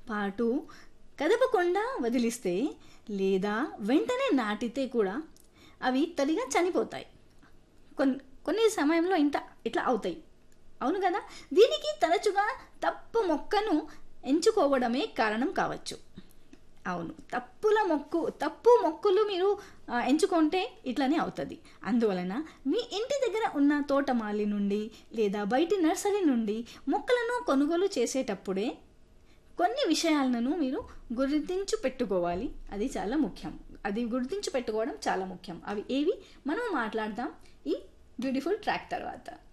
పాటు కదపకుండా వదిలిస్తే లేదా వెంటనే నాటితే కూడా అవి తడిగా చనిపోతాయి కొన్ని కొన్ని సమయంలో ఇంత ఇట్లా అవుతాయి అవును కదా దీనికి తరచుగా తప్పు మొక్కను ఎంచుకోవడమే కారణం కావచ్చు అవును తప్పుల మొక్కు తప్పు మొక్కులు మీరు ఆ, ఎంచుకుంటే ఇట్లనే అవుతుంది అందువలన మీ ఇంటి దగ్గర ఉన్న తోటమాలి నుండి లేదా బయటి నర్సరీ నుండి మొక్కలను కొనుగోలు చేసేటప్పుడే కొన్ని విషయాలను మీరు గుర్తించు పెట్టుకోవాలి అది చాలా ముఖ్యం అది గుర్తించి పెట్టుకోవడం చాలా ముఖ్యం అవి ఏవి మనం మాట్లాడదాం ఈ బ్యూటిఫుల్ ట్రాక్ తర్వాత